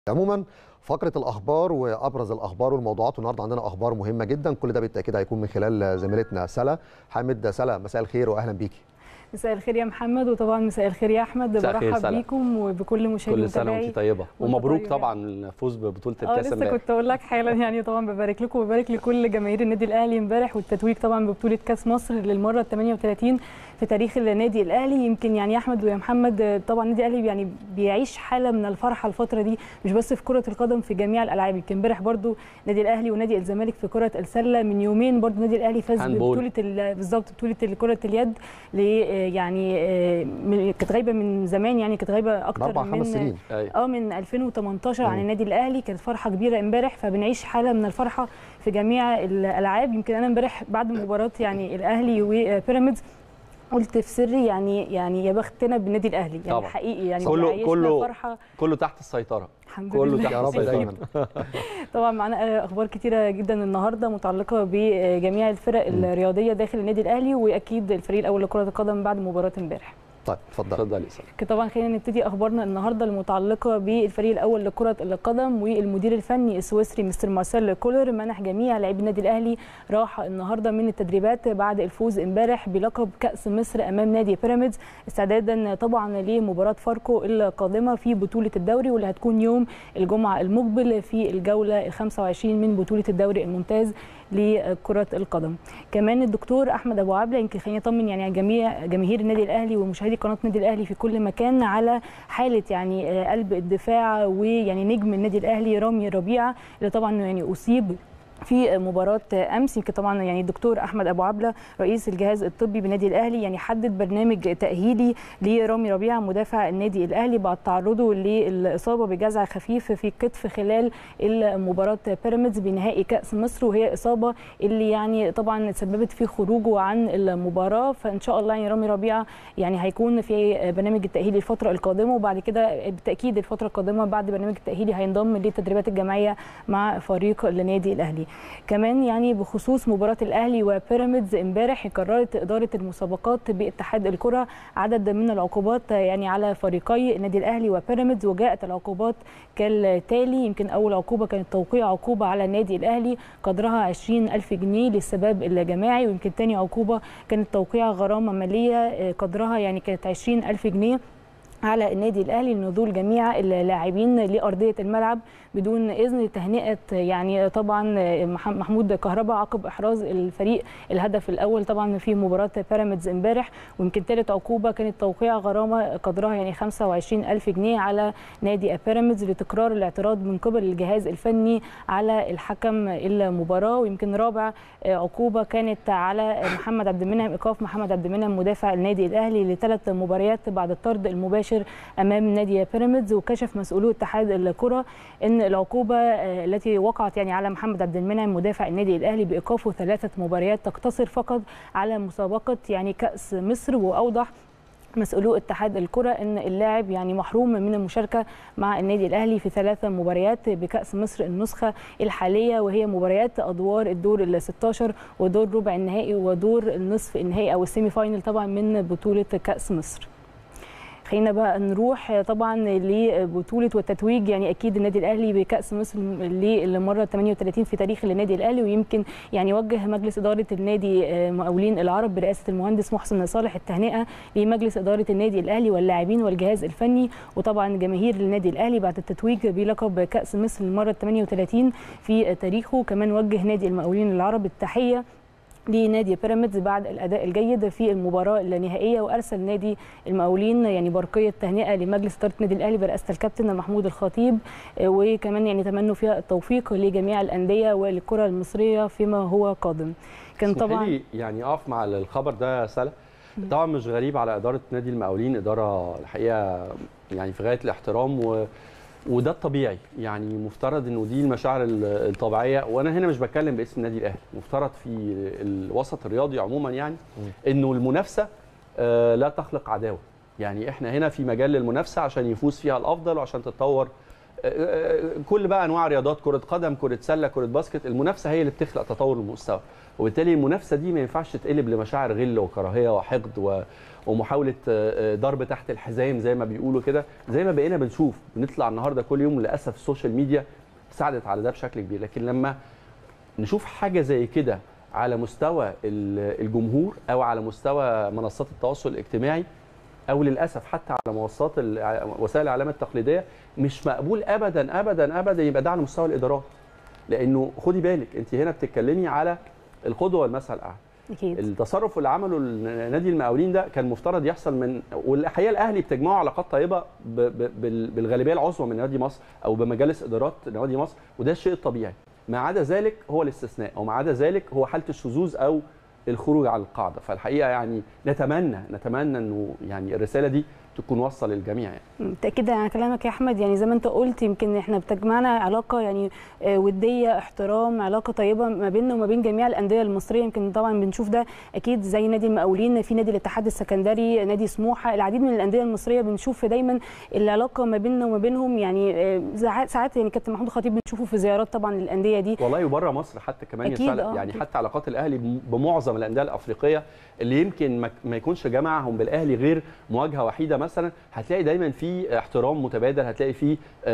عموما فقره الاخبار وابرز الاخبار والموضوعات والنهارده عندنا اخبار مهمه جدا كل ده بالتاكيد هيكون من خلال زميلتنا سلا حامد سلا مساء الخير واهلا بيكي مساء الخير يا محمد وطبعا مساء الخير يا احمد مساء الخير برحب سلام. بيكم وبكل مشاهدي كل سنه وانت طيبه وانت ومبروك طيب طبعا الفوز ببطوله اه الكاس لسه امبارح كنت اقول لك حالا يعني طبعا ببارك لكم وببارك لكل جماهير النادي الاهلي امبارح والتتويج طبعا ببطوله كاس مصر للمره ال 38 في تاريخ النادي الاهلي يمكن يعني يا احمد ويا محمد آه، طبعا النادي الاهلي يعني بيعيش حاله من الفرحه الفتره دي مش بس في كره القدم في جميع الالعاب يمكن امبارح برضو نادي الاهلي ونادي الزمالك في كره السله من يومين برضو النادي الاهلي فاز هاندبول. ببطوله ال- بالظبط بطوله كره اليد ل- آه، يعني آه، من- كانت غايبه من زمان يعني كانت غايبه من اكتر اربع من خمس سنين أيوة. اه من 2018 عن مم. النادي الاهلي كانت فرحه كبيره امبارح فبنعيش حاله من الفرحه في جميع الالعاب يمكن انا امبارح بعد مباراه يعني الاهلي وبيراميدز قلت في سري يعني يعني يا بختنا بالنادي الاهلي يعني طبعا. حقيقي يعني كله- بيعيشنا كله فرحه كله تحت السيطره الحمد كله لله تحت يا رب السيطرة. دايما طبعا معانا اخبار كتيره جدا النهارده متعلقه بجميع الفرق الرياضيه داخل النادي الاهلي واكيد الفريق الاول لكره القدم بعد مباراه امبارح طيب اتفضل اتفضل يا سلام كده طبعا خلينا نبتدي اخبارنا النهارده المتعلقه بالفريق الاول لكره القدم والمدير الفني السويسري مستر مارسيل كولر منح جميع لاعبي النادي الاهلي راحه النهارده من التدريبات بعد الفوز امبارح بلقب كاس مصر امام نادي بيراميدز استعدادا طبعا لمباراه فاركو القادمه في بطوله الدوري واللي هتكون يوم الجمعه المقبل في الجوله ال 25 من بطوله الدوري الممتاز لكره القدم كمان الدكتور احمد ابو عبله يمكن خليني اطمن يعني على جميع جماهير النادي الاهلي ومشاهدي قناه النادي الاهلي في كل مكان على حاله يعني آه، قلب الدفاع ويعني نجم النادي الاهلي رامي ربيعه اللي طبعا يعني اصيب في مباراة أمس يمكن طبعا يعني الدكتور أحمد أبو عبلة رئيس الجهاز الطبي بالنادي الأهلي يعني حدد برنامج تأهيلي لرامي ربيعة مدافع النادي الأهلي بعد تعرضه للإصابة بجزع خفيف في الكتف خلال المباراة بيراميدز بنهائي كأس مصر وهي إصابة اللي يعني طبعا سببت في خروجه عن المباراة فإن شاء الله يعني رامي ربيعة يعني هيكون في برنامج التأهيلي الفترة القادمة وبعد كده بالتأكيد الفترة القادمة بعد برنامج التأهيلي هينضم للتدريبات الجماعية مع فريق النادي الأهلي كمان يعني بخصوص مباراة الأهلي وبيراميدز امبارح قررت إدارة المسابقات باتحاد الكرة عدد من العقوبات يعني على فريقي النادي الأهلي وبيراميدز وجاءت العقوبات كالتالي يمكن أول عقوبة كانت توقيع عقوبة على النادي الأهلي قدرها 20 ألف جنيه للسباب الجماعي ويمكن تاني عقوبة كانت توقيع غرامة مالية آه، قدرها يعني كانت 20 ألف جنيه على النادي الاهلي لنزول جميع اللاعبين لارضيه الملعب بدون اذن تهنئه يعني طبعا مح- محمود كهربا عقب احراز الفريق الهدف الاول طبعا في مباراه بيراميدز امبارح ويمكن ثالث عقوبه كانت توقيع غرامه قدرها يعني 25 الف جنيه على نادي بيراميدز لتكرار الاعتراض من قبل الجهاز الفني على الحكم المباراه ويمكن رابع آه، عقوبه كانت على محمد عبد المنعم ايقاف محمد عبد المنعم مدافع النادي الاهلي لثلاث مباريات بعد الطرد المباشر امام نادي بيراميدز وكشف مسؤولو اتحاد الكره ان العقوبه آه، التي وقعت يعني على محمد عبد المنعم مدافع النادي الاهلي بايقافه ثلاثه مباريات تقتصر فقط على مسابقه يعني كاس مصر واوضح مسؤولو اتحاد الكره ان اللاعب يعني محروم من المشاركه مع النادي الاهلي في ثلاث مباريات بكاس مصر النسخه الحاليه وهي مباريات ادوار الدور ال 16 ودور ربع النهائي ودور النصف النهائي او السيمي فاينل طبعا من بطوله كاس مصر خلينا بقى نروح طبعا لبطوله والتتويج يعني اكيد النادي الاهلي بكاس مصر للمره 38 في تاريخ النادي الاهلي ويمكن يعني وجه مجلس اداره النادي آه، مقاولين العرب برئاسه المهندس محسن صالح التهنئه لمجلس اداره النادي الاهلي واللاعبين والجهاز الفني وطبعا جماهير النادي الاهلي بعد التتويج بلقب كاس مصر للمره 38 في تاريخه كمان وجه نادي المقاولين العرب التحيه لنادي بيراميدز بعد الاداء الجيد في المباراه النهائيه وارسل نادي المقاولين يعني برقيه تهنئه لمجلس اداره النادي الاهلي برئاسه الكابتن محمود الخطيب آه، وكمان يعني تمنوا فيها التوفيق لجميع الانديه وللكره المصريه فيما هو قادم كان اسمحي طبعا لي يعني اقف مع الخبر ده يا سلا طبعا مش غريب على اداره نادي المقاولين اداره الحقيقه يعني في غايه الاحترام و وده الطبيعي يعني مفترض انه دي المشاعر ال- الطبيعيه وانا هنا مش بتكلم باسم النادي الاهلي مفترض في الوسط الرياضي عموما يعني انه المنافسه آه، لا تخلق عداوه يعني احنا هنا في مجال للمنافسه عشان يفوز فيها الافضل وعشان تتطور كل بقى انواع رياضات كره قدم كره سله كره باسكت المنافسه هي اللي بتخلق تطور المستوى وبالتالي المنافسه دي ما ينفعش تقلب لمشاعر غل وكراهيه وحقد و... ومحاوله ضرب تحت الحزام زي ما بيقولوا كده زي ما بقينا بنشوف بنطلع النهارده كل يوم للاسف السوشيال ميديا ساعدت على ده بشكل كبير لكن لما نشوف حاجه زي كده على مستوى الجمهور او على مستوى منصات التواصل الاجتماعي او للاسف حتى على منصات وسائل الاعلام التقليديه مش مقبول ابدا ابدا ابدا يبقى ده على مستوى الادارات لانه خدي بالك انت هنا بتتكلمي على القدوه والمثل الاعلى اكيد التصرف اللي عمله نادي المقاولين ده كان مفترض يحصل من والحقيقه الاهلي بتجمعه علاقات طيبه ب... ب... بالغالبيه العظمى من نادي مصر او بمجالس ادارات نادي مصر وده الشيء الطبيعي ما عدا ذلك هو الاستثناء او ما عدا ذلك هو حاله الشذوذ او الخروج على القاعده فالحقيقه يعني نتمنى نتمنى انه يعني الرساله دي تكون واصله للجميع يعني بالتاكيد على كلامك يا احمد يعني زي ما انت قلت يمكن احنا بتجمعنا علاقه يعني وديه احترام علاقه طيبه ما بيننا وما بين جميع الانديه المصريه يمكن طبعا بنشوف ده اكيد زي نادي المقاولين في نادي الاتحاد السكندري نادي سموحه العديد من الانديه المصريه بنشوف دايما العلاقه ما بيننا وما بينهم يعني ساعات يعني كابتن محمود خطيب بنشوفه في زيارات طبعا للانديه دي والله وبره مصر حتى كمان أكيد يسأل يعني حتى علاقات الاهلي بمعظم الانديه الافريقيه اللي يمكن ما يكونش جمعهم بالاهلي غير مواجهه وحيده مثلا هتلاقي دايما في احترام متبادل هتلاقي في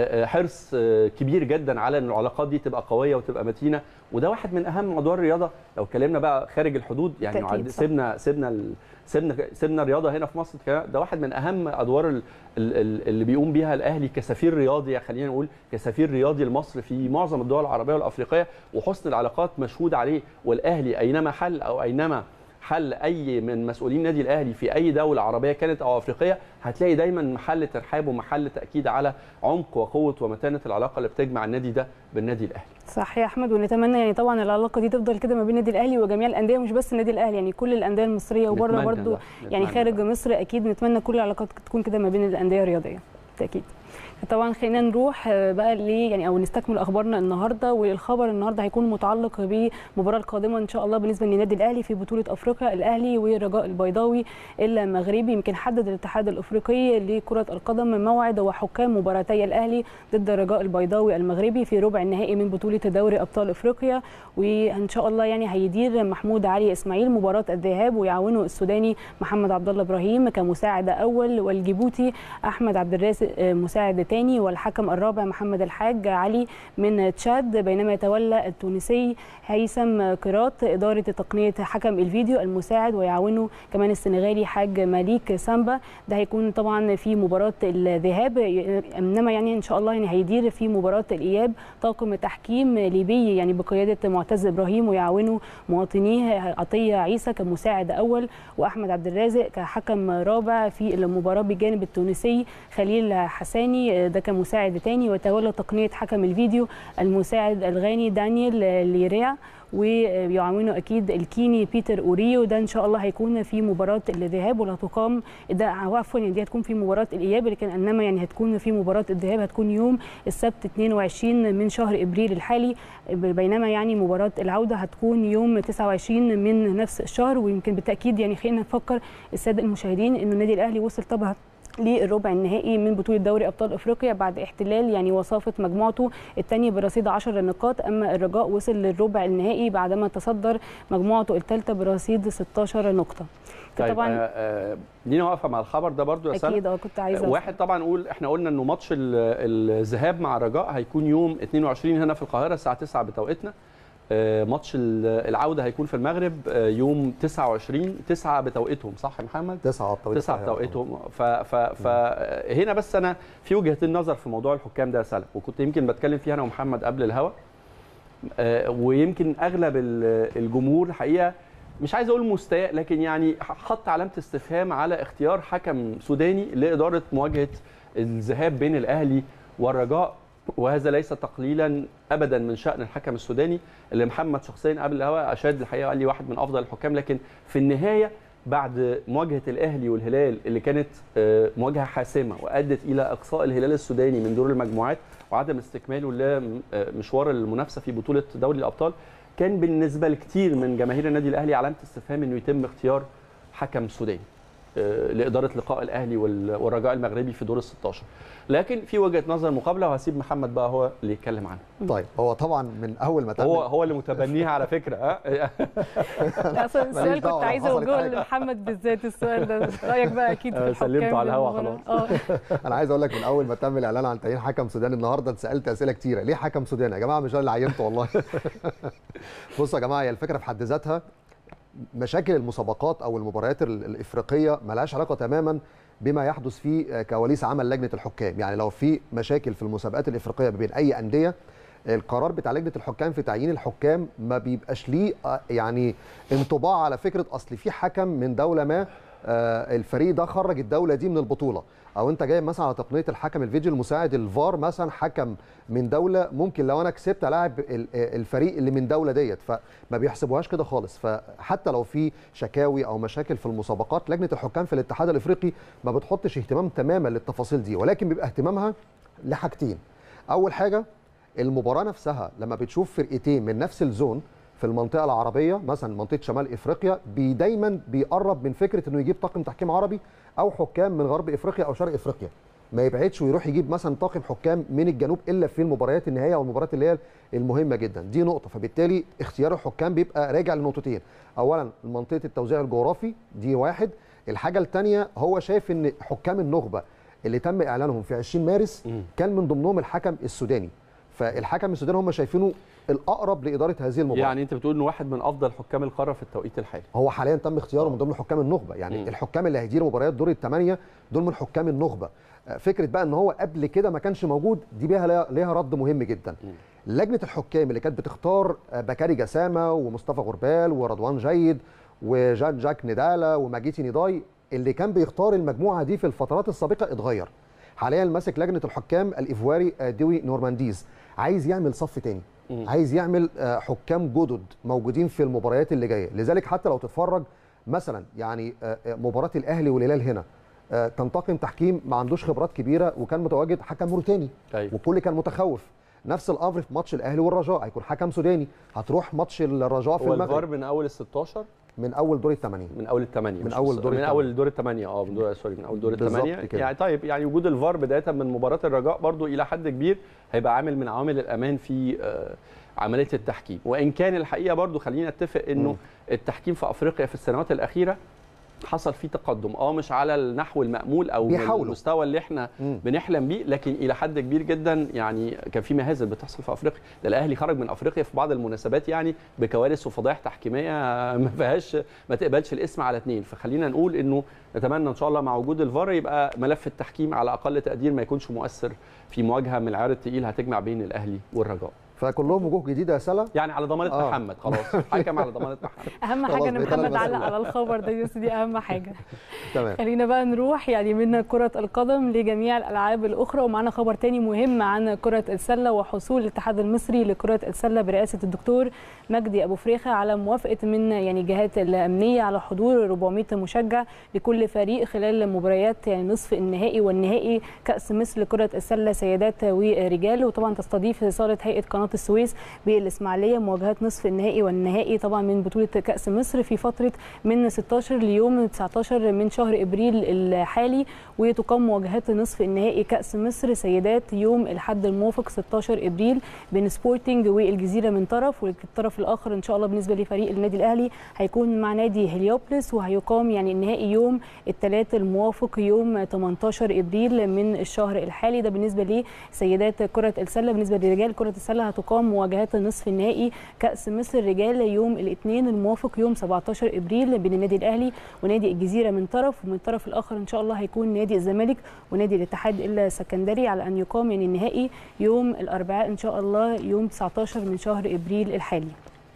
حرص كبير جدا على ان العلاقات دي تبقى قويه وتبقى متينه وده واحد من اهم ادوار الرياضه لو اتكلمنا بقى خارج الحدود يعني سيبنا سيبنا سيبنا سيبنا الرياضه هنا في مصر ده واحد من اهم ادوار اللي بيقوم بيها الاهلي كسفير رياضي خلينا نقول كسفير رياضي لمصر في معظم الدول العربيه والافريقيه وحسن العلاقات مشهود عليه والاهلي اينما حل او اينما حل اي من مسؤولين نادي الاهلي في اي دوله عربيه كانت او افريقيه هتلاقي دايما محل ترحاب ومحل تاكيد على عمق وقوه ومتانه العلاقه اللي بتجمع النادي ده بالنادي الاهلي. صح يا احمد ونتمنى يعني طبعا العلاقه دي تفضل كده ما بين النادي الاهلي وجميع الانديه مش بس النادي الاهلي يعني كل الانديه المصريه وبره برضو يعني خارج مصر اكيد نتمنى كل العلاقات تكون كده ما بين الانديه الرياضيه بالتاكيد. طبعا خلينا نروح بقى ليه يعني او نستكمل اخبارنا النهارده والخبر النهارده هيكون متعلق بالمباراه القادمه ان شاء الله بالنسبه للنادي الاهلي في بطوله افريقيا الاهلي والرجاء البيضاوي المغربي يمكن حدد الاتحاد الافريقي لكره القدم موعد وحكام مباراتي الاهلي ضد الرجاء البيضاوي المغربي في ربع النهائي من بطوله دوري ابطال افريقيا وان شاء الله يعني هيدير محمود علي اسماعيل مباراه الذهاب ويعاونه السوداني محمد عبد الله ابراهيم كمساعد اول والجيبوتي احمد عبد الرازق مساعد ثاني والحكم الرابع محمد الحاج علي من تشاد بينما يتولى التونسي هيثم قراط إدارة تقنية حكم الفيديو المساعد ويعاونه كمان السنغالي حاج ماليك سامبا ده هيكون طبعا في مباراة الذهاب إنما يعني إن شاء الله يعني هيدير في مباراة الإياب طاقم تحكيم ليبي يعني بقيادة معتز إبراهيم ويعاونه مواطنيه عطية عيسى كمساعد أول وأحمد عبد الرازق كحكم رابع في المباراة بجانب التونسي خليل حساني ده كمساعد تاني وتولى تقنيه حكم الفيديو المساعد الغاني دانيال ليريا ويعاونه اكيد الكيني بيتر اوريو ده ان شاء الله هيكون في مباراه الذهاب ولا تقام ده عفوا يعني دي هتكون في مباراه الاياب لكن انما يعني هتكون في مباراه الذهاب هتكون يوم السبت 22 من شهر ابريل الحالي بينما يعني مباراه العوده هتكون يوم 29 من نفس الشهر ويمكن بالتاكيد يعني خلينا نفكر الساده المشاهدين انه النادي الاهلي وصل طبعا للربع النهائي من بطوله دوري ابطال افريقيا بعد احتلال يعني وصافه مجموعته الثانيه برصيد 10 نقاط اما الرجاء وصل للربع النهائي بعدما تصدر مجموعته الثالثه برصيد 16 نقطه طيب طبعا آه لينا واقفه مع الخبر ده برضو يا اكيد اه كنت عايزه واحد طبعا نقول احنا قلنا انه ماتش الذهاب مع الرجاء هيكون يوم 22 هنا في القاهره الساعه 9 بتوقيتنا ماتش العوده هيكون في المغرب يوم 29 9 بتوقيتهم صح يا محمد 9 بتوقيت 9 بتوقيتهم فهنا بس انا في وجهتين نظر في موضوع الحكام ده يا سلام وكنت يمكن بتكلم فيها انا ومحمد قبل الهوا ويمكن اغلب الجمهور الحقيقه مش عايز اقول مستاء لكن يعني حط علامه استفهام على اختيار حكم سوداني لاداره مواجهه الذهاب بين الاهلي والرجاء وهذا ليس تقليلا ابدا من شان الحكم السوداني اللي محمد شخصيا قبل الهواء اشاد الحقيقه قال لي واحد من افضل الحكام لكن في النهايه بعد مواجهه الاهلي والهلال اللي كانت مواجهه حاسمه وادت الى اقصاء الهلال السوداني من دور المجموعات وعدم استكماله لمشوار المنافسه في بطوله دوري الابطال كان بالنسبه لكثير من جماهير النادي الاهلي علامه استفهام انه يتم اختيار حكم سوداني آه، لاداره لقاء الاهلي وال- والرجاء المغربي في دور ال 16 لكن في وجهه نظر مقابله وهسيب محمد بقى هو اللي يتكلم عنها طيب هو طبعا من اول ما تم هو هو اللي متبنيها على فكره ها لا، اصلا السؤال ماليش كنت دعوة لو عايزه حصلت اوجهه حاجة. لمحمد بالذات السؤال ده رايك بقى اكيد في آه، الحكام سلمته على الهوا بالمباراة. اه انا عايز اقول لك من اول ما تم الاعلان عن تعيين حكم سوداني النهارده اتسالت اسئله كتيره ليه حكم سوداني يا جماعه مش انا اللي عينته والله بصوا يا جماعه هي الفكره في حد ذاتها مشاكل المسابقات او المباريات ال- الافريقيه ملهاش علاقه تماما بما يحدث في كواليس عمل لجنه الحكام يعني لو في مشاكل في المسابقات الافريقيه بين اي انديه القرار بتاع لجنه الحكام في تعيين الحكام ما بيبقاش ليه آه، يعني انطباع على فكره اصل في حكم من دوله ما آه، الفريق ده خرج الدوله دي من البطوله او انت جايب مثلا على تقنيه الحكم الفيديو المساعد الفار مثلا حكم من دوله ممكن لو انا كسبت العب ال- الفريق اللي من دوله ديت فما بيحسبوهاش كده خالص فحتى لو في شكاوي او مشاكل في المسابقات لجنه الحكام في الاتحاد الافريقي ما بتحطش اهتمام تماما للتفاصيل دي ولكن بيبقى اهتمامها لحاجتين اول حاجه المباراه نفسها لما بتشوف فرقتين من نفس الزون في المنطقه العربيه مثلا منطقه شمال افريقيا بي دايما بيقرب من فكره انه يجيب طاقم تحكيم عربي او حكام من غرب افريقيا او شرق افريقيا ما يبعدش ويروح يجيب مثلا طاقم حكام من الجنوب الا في المباريات النهائيه او المباريات اللي هي المهمه جدا دي نقطه فبالتالي اختيار الحكام بيبقى راجع لنقطتين اولا منطقه التوزيع الجغرافي دي واحد الحاجه الثانيه هو شايف ان حكام النخبه اللي تم اعلانهم في 20 مارس مم. كان من ضمنهم الحكم السوداني فالحكم السوداني هم شايفينه الاقرب لاداره هذه المباراه يعني انت بتقول ان واحد من افضل حكام القاره في التوقيت الحالي هو حاليا تم اختياره من ضمن حكام النخبه يعني مم. الحكام اللي هيديروا مباريات دور الثمانيه دول من حكام النخبه آه، فكره بقى ان هو قبل كده ما كانش موجود دي بيها ليها- ليها رد مهم جدا مم. لجنه الحكام اللي كانت بتختار آه، بكاري جسامه ومصطفى غربال ورضوان جيد وجان جاك ندالا وماجيتي نيداي اللي كان بيختار المجموعه دي في الفترات السابقه اتغير حاليا ماسك لجنه الحكام الايفواري آه، دوي نورمانديز عايز يعمل صف تاني مم. عايز يعمل آه، حكام جدد موجودين في المباريات اللي جايه لذلك حتى لو تتفرج مثلا يعني آه، آه، مباراه الاهلي والهلال هنا آه، كان طاقم تحكيم ما عندوش خبرات كبيره وكان متواجد حكم موريتاني طيب والكل كان متخوف نفس الامر في ماتش الاهلي والرجاء هيكون حكم سوداني هتروح ماتش الرجاء في هو الفار المغرب من اول ال 16 من اول دور الثمانيه من اول الثمانيه من مش أول الس- دور من الثمانية. اول دور الثمانيه اه من دور سوري من اول دور بالظبط الثمانيه كده. يعني طيب يعني وجود الفار بدايه من مباراه الرجاء برضو الى حد كبير هيبقى عامل من عوامل الامان في آه، عمليه التحكيم وان كان الحقيقه برضو خلينا نتفق انه مم. التحكيم في افريقيا في السنوات الاخيره حصل فيه تقدم اه مش على النحو المامول او بيحاولوا. المستوى اللي احنا مم. بنحلم بيه لكن الى حد كبير جدا يعني كان في مهازل بتحصل في افريقيا ده الاهلي خرج من افريقيا في بعض المناسبات يعني بكوارث وفضائح تحكيميه ما فيهاش ما تقبلش الاسم على اثنين فخلينا نقول انه نتمنى ان شاء الله مع وجود الفار يبقى ملف التحكيم على اقل تقدير ما يكونش مؤثر في مواجهه من العيار الثقيل هتجمع بين الاهلي والرجاء فكلهم وجوه جديده يا سلا يعني على ضمانه آه. محمد خلاص حكم على ضمانه محمد اهم خلاص حاجه ان بقيت أنا محمد علق المسؤول. على الخبر ده يوسف دي اهم حاجه تمام خلينا بقى نروح يعني من كرة القدم لجميع الألعاب الأخرى ومعنا خبر تاني مهم عن كرة السلة وحصول الاتحاد المصري لكرة السلة برئاسة الدكتور مجدي أبو فريخة على موافقة من يعني الجهات الأمنية على حضور 400 مشجع لكل فريق خلال مباريات يعني نصف النهائي والنهائي كأس مصر لكرة السلة سيدات ورجال وطبعا تستضيف صالة هيئة قناة السويس بالإسماعيلية مواجهات نصف النهائي والنهائي طبعا من بطولة كأس مصر في فترة من 16 ليوم 19 من شهر ابريل الحالي وتقام مواجهات نصف النهائي كاس مصر سيدات يوم الاحد الموافق 16 ابريل بين سبورتنج والجزيره من طرف والطرف الاخر ان شاء الله بالنسبه لفريق النادي الاهلي هيكون مع نادي هليوبلس وهيقام يعني النهائي يوم الثلاث الموافق يوم 18 ابريل من الشهر الحالي ده بالنسبه لسيدات كره السله بالنسبه لرجال كره السله هتقام مواجهات نصف النهائي كاس مصر رجال يوم الاثنين الموافق يوم 17 ابريل بين النادي الاهلي ونادي الجزيره من طرف ومن الطرف الاخر ان شاء الله هيكون نادي الزمالك ونادي الاتحاد السكندري على ان يقام يعني النهائي يوم الاربعاء ان شاء الله يوم 19 من شهر ابريل الحالي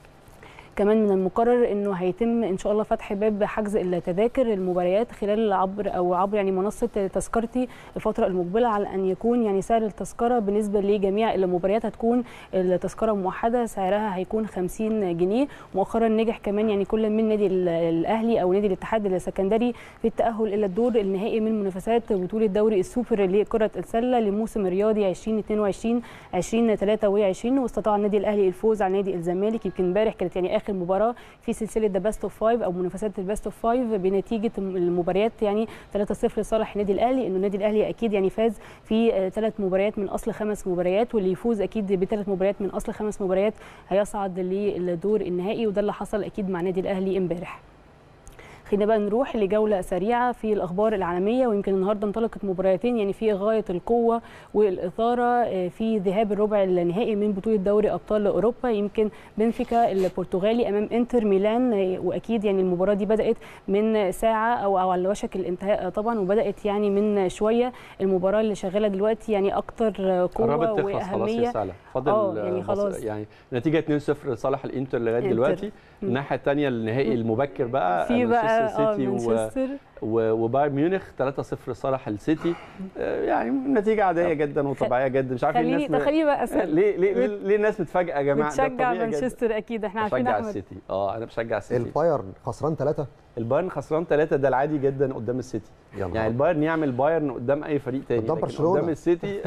كمان من المقرر انه هيتم ان شاء الله فتح باب حجز التذاكر المباريات خلال عبر او عبر يعني منصه تذكرتي الفتره المقبله على ان يكون يعني سعر التذكره بالنسبه لجميع المباريات هتكون التذكره موحده سعرها هيكون 50 جنيه مؤخرا نجح كمان يعني كل من نادي ال- الاهلي او نادي الاتحاد السكندري في التاهل الى الدور النهائي من منافسات بطوله دوري السوبر لكره السله لموسم رياضي 2022 2023 واستطاع النادي الاهلي الفوز على نادي الزمالك يمكن امبارح كانت يعني اخر اخر مباراه في سلسله ذا بيست اوف فايف او منافسات البيست اوف فايف بنتيجه المباريات يعني 3-0 لصالح النادي الاهلي انه النادي الاهلي اكيد يعني فاز في ثلاث مباريات من اصل خمس مباريات واللي يفوز اكيد بثلاث مباريات من اصل خمس مباريات هيصعد للدور النهائي وده اللي حصل اكيد مع النادي الاهلي امبارح خلينا بقى نروح لجوله سريعه في الاخبار العالميه ويمكن النهارده انطلقت مباراتين يعني في غايه القوه والاثاره في ذهاب الربع النهائي من بطوله دوري ابطال اوروبا يمكن بنفيكا البرتغالي امام انتر ميلان واكيد يعني المباراه دي بدات من ساعه او او على وشك الانتهاء طبعا وبدات يعني من شويه المباراه اللي شغاله دلوقتي يعني اكتر قوه واهميه فاضل اه يعني خلاص يعني نتيجه 2-0 لصالح الانتر لغايه دلوقتي الناحيه الثانيه النهائي المبكر بقى في بقى سيتي مانشستر و... وبايرن ميونخ 3-0 لصالح السيتي يعني نتيجه عاديه جدا وطبيعيه جدا مش عارف خليني الناس خليني بقى اسال ليه ليه ليه, ليه الناس متفاجئه يا جماعه بتشجع مانشستر اكيد احنا عارفين بشجع احمد السيتي اه انا بشجع السيتي البايرن خسران ثلاثة البايرن خسران ثلاثة ده العادي جدا قدام السيتي يعني البايرن يعمل بايرن قدام اي فريق تاني قدام برشلونه قدام السيتي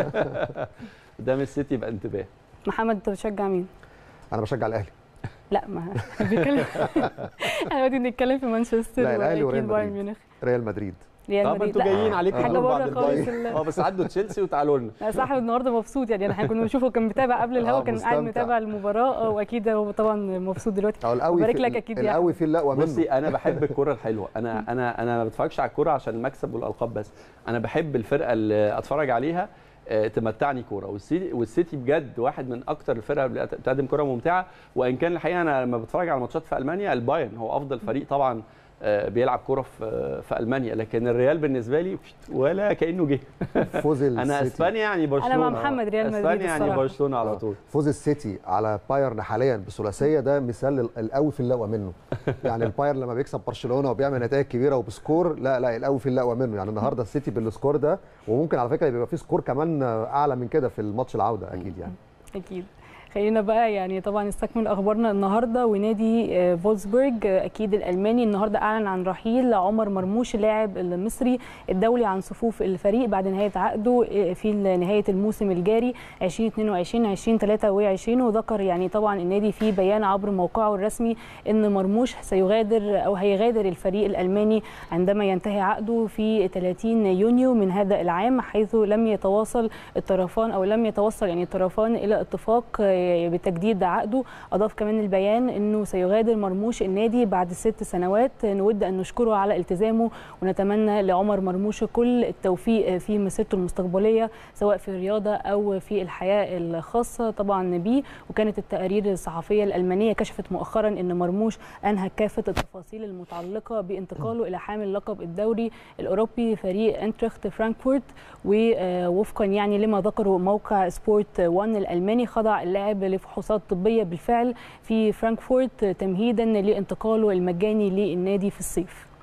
قدام السيتي يبقى انتباه محمد انت بتشجع مين؟ انا بشجع الاهلي لا ما بيتكلم احنا دلوقتي بنتكلم في مانشستر لا الاهلي وريال بايرن مدريد ميونخ ريال مدريد ريال طب مدريد انتوا لا، جايين عليكم حاجه دور بعد بره خالص البايرن ال- اه بس عدوا تشيلسي وتعالوا لنا لا صاحب النهارده مبسوط يعني احنا كنا بنشوفه كان متابع قبل الهوا آه، كان قاعد مستمتع. متابع المباراه اه واكيد هو طبعا مبسوط دلوقتي او القوي وبارك في لك أكيد يعني. القوي في اللقوه منه بصي انا بحب الكره الحلوه انا انا انا ما بتفرجش على الكوره عشان المكسب والالقاب بس انا بحب الفرقه اللي اتفرج عليها آه، تمتعني كوره والسيتي والسيتي بجد واحد من اكتر الفرق اللي بتقدم كوره ممتعه وان كان الحقيقه انا لما بتفرج على ماتشات في المانيا البايرن هو افضل فريق طبعا آه، بيلعب كوره في في المانيا لكن الريال بالنسبه لي ولا كانه جه فوز انا السيتي اسبانيا يعني برشلونه انا مع محمد ريال مدريد اسبانيا يعني الصراحة. برشلونه على آه. طول فوز السيتي على بايرن حاليا بثلاثيه ده مثال لل- القوي في اللقوه منه يعني البايرن لما بيكسب برشلونه وبيعمل نتائج كبيره وبسكور لا لا القوي في اللقوه منه يعني النهارده السيتي بالسكور ده وممكن على فكره يبقى في سكور كمان اعلى من كده في الماتش العوده اكيد يعني اكيد خلينا بقى يعني طبعا نستكمل اخبارنا النهارده ونادي آه، فولسبورج آه، اكيد الالماني النهارده اعلن عن رحيل عمر مرموش اللاعب المصري الدولي عن صفوف الفريق بعد نهايه عقده آه، في نهايه الموسم الجاري 2022 2023 وذكر يعني طبعا النادي في بيان عبر موقعه الرسمي ان مرموش سيغادر او هيغادر الفريق الالماني عندما ينتهي عقده في 30 يونيو من هذا العام حيث لم يتواصل الطرفان او لم يتوصل يعني الطرفان الى اتفاق آه، بتجديد عقده اضاف كمان البيان انه سيغادر مرموش النادي بعد ست سنوات نود ان نشكره على التزامه ونتمنى لعمر مرموش كل التوفيق في مسيرته المستقبليه سواء في الرياضه او في الحياه الخاصه طبعا بيه وكانت التقارير الصحفيه الالمانيه كشفت مؤخرا ان مرموش انهى كافه التفاصيل المتعلقه بانتقاله الى حامل لقب الدوري الاوروبي فريق انترخت فرانكفورت ووفقا يعني لما ذكره موقع سبورت 1 الالماني خضع اللاعب لفحوصات طبيه بالفعل في فرانكفورت تمهيدا لانتقاله المجاني للنادي في الصيف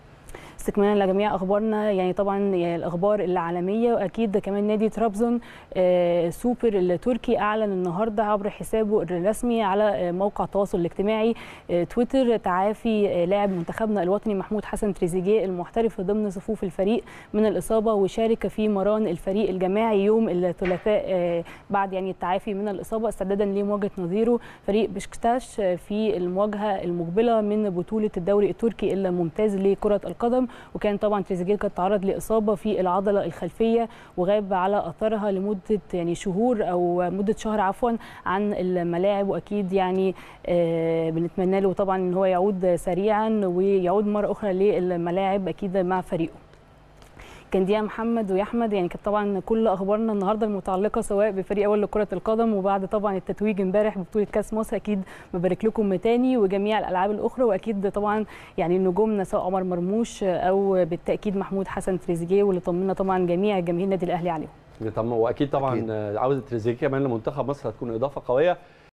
استكمالا لجميع اخبارنا يعني طبعا يعني الاخبار العالميه واكيد كمان نادي ترابزون آه، سوبر التركي اعلن النهارده عبر حسابه الرسمي على آه، موقع التواصل الاجتماعي آه، تويتر تعافي آه، لاعب منتخبنا الوطني محمود حسن تريزيجيه المحترف ضمن صفوف الفريق من الاصابه وشارك في مران الفريق الجماعي يوم الثلاثاء آه، بعد يعني التعافي من الاصابه استعدادا لمواجهه نظيره فريق بشكتاش آه، في المواجهه المقبله من بطوله الدوري التركي الممتاز لكره القدم وكان طبعا تريزيجيه كان تعرض لاصابه في العضله الخلفيه وغاب على اثرها لمده يعني شهور او مده شهر عفوا عن الملاعب واكيد يعني آه، بنتمنى له طبعا ان هو يعود سريعا ويعود مره اخرى للملاعب اكيد مع فريقه كان دي يا محمد ويا احمد يعني كانت طبعا كل اخبارنا النهارده المتعلقه سواء بفريق اول لكره القدم وبعد طبعا التتويج امبارح ببطوله كاس مصر اكيد ببارك لكم تاني وجميع الالعاب الاخرى واكيد طبعا يعني نجومنا سواء عمر مرموش او بالتاكيد محمود حسن تريزيجيه واللي طمنا طبعا جميع جماهير النادي الاهلي عليهم طبعا واكيد طبعا أكيد. عوده تريزيجيه كمان لمنتخب مصر هتكون اضافه قويه